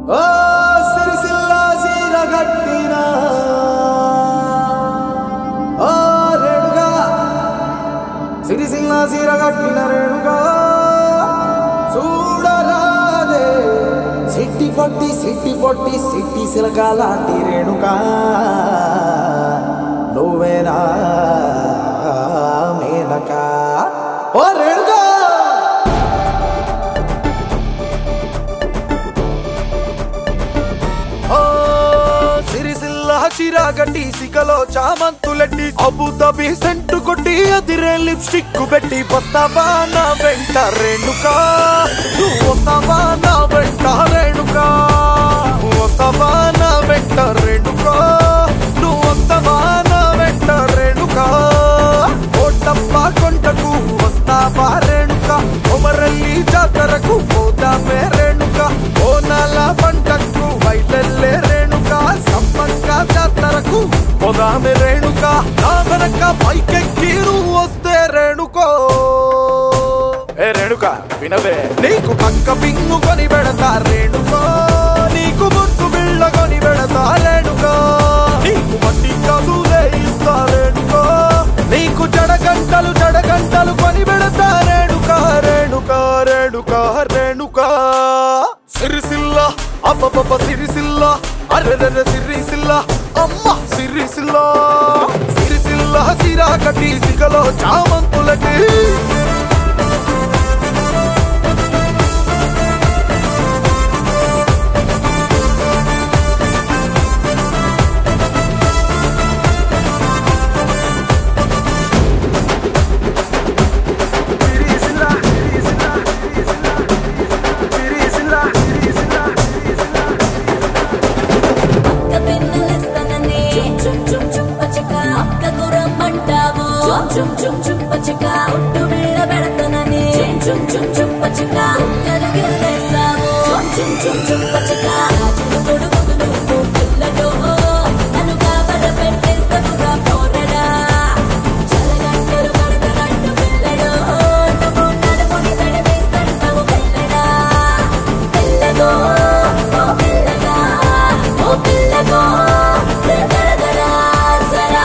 ఓ సిరిసిల్ల సీర కట్టిన ఓ రేణుగా సిరిసిల్ల సీర కట్టిన రేణుగా చూడరాదే సిట్టి పొట్టి సిట్టి పొట్టి సిట్టి సిలక లాంటి రేణుగా నువ్వేనా మేనక ఓ రేణుగా ఓ సిరిసిల్ల చిరాగట్టి సిగలో చామంతులెట్టి అబుదబి సెంటు కొట్టి అదిరే లిప్స్టిక్ పెట్టి వస్తావా నా వెంట రేణుకా నువ్వు వస్తావా నా వెంట రేణుకా వస్తావా నా వెంట రేణుకా నువ్వు వస్తావా నా వెంట రేణుకా కోటప్ప కొండకు వస్తావా రేణుక కొమరల్లి జాతరకు పోదామే రేణుక ఓనాల పంటకు వైటల్లే రేణుక సమ్మక్క జాతరకు పోదామే రేణుక నా వెనక పైకెక్కి నువ్వు వస్తే రేణుకో ఏ రేణుక వినవే నీకు పక్క పింగు కొని పెడతా రేణుకో నీకు ముట్టు బిళ్ళ కొని పెడతా రేణుకో నీకు వడ్డీ కాసులే ఇస్తా రేణుకో నీకు జడగంటలు జడగంటలు కొని పెడతా రేణుక రేణుక రేణుక రేణుక సిరిసిల్ల అబ్బబ్బబ్బ సిరిసిల్ల అరెరెరె సిరిసిల్ల అమ్మ సిరిసిల్ల సిరిసిల్ల సిరా కట్టి సిగలో చామంతులటి అక్క పెన్నులిస్తానని చుమ్ చుమ్ చుమ్ పచ్చక అక్కకు రమ్మంటావు చుమ్ చుమ్ చుమ్ పచ్చక ఒట్టు బిళ్ళ పెడతానని చుమ్ చుమ్ చుమ్ పచ్చక ఉక్కలు గిల్లేస్తావు చుమ్ చుమ్ చుమ్ పచ్చక రాజులు తొడుగులు నువ్వు పిల్లడు నన్ను కావల పెట్టేస్తావుగా పోరడా చలగంటలు కడతనట్టు పిల్లడు నువ్వు నడుముని తడిపేస్తావు పిల్లడా పిల్లగో ఓ పిల్లగా ఓ పిల్లగో దడదడా సరా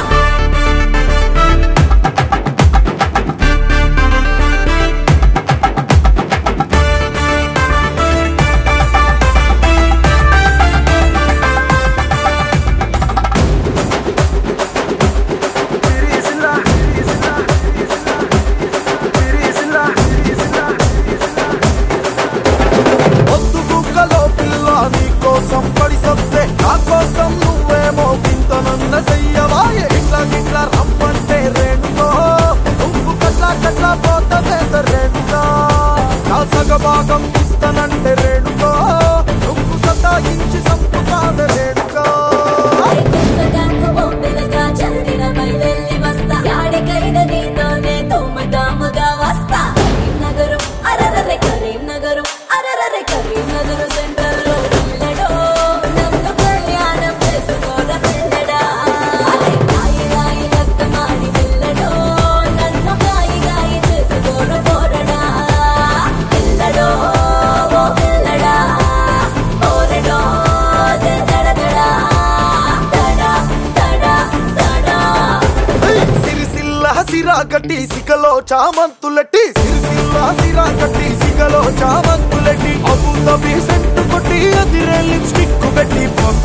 పొద్దు బుక్కలో పిల్ల నీ కోసం పడి సొస్తే నా కోసం నువ్వేమో వింత నన్న చెయ్యవాయే ఇట్లా ఇట్లా రమ్మంటే రేణుకో నువ్వు కట్లా కట్లా పోతదే రేణుకా నా సగభాగం ఇస్తానంటే రేణుకో నువ్వు సతాయించి సంపుతాదే రేణుకా పుస్తకాకు ఓ పిల్లగా చదివిన బయలెల్లి వస్తా యాడికైన నీతోనే తోమదాముగా వస్తా కరీంనగరు అరరరే కరీంనగరు అరరరే కరీంనగరు సెంటర్ లో పిల్లడో నన్ను కళ్యాణం చేసుకోర పిల్లడా అరే కాయి కాయి లక్క మాడి పిల్లడో నన్ను కాయి కాయి చేసుకోర పోరడా పిల్లడో ఓ పిల్లడా పోరడో దడదడా దడా దడా దడా సిరిసిల్ల సిరా కట్టి సిగలో చామంతులెట్టి సిరిసిల్ల సిరా కట్టి సిగలో చామంతులెట్టి అబుదబి సెంటు కొట్టి అదిరే లిప్స్టిక్ పెట్టి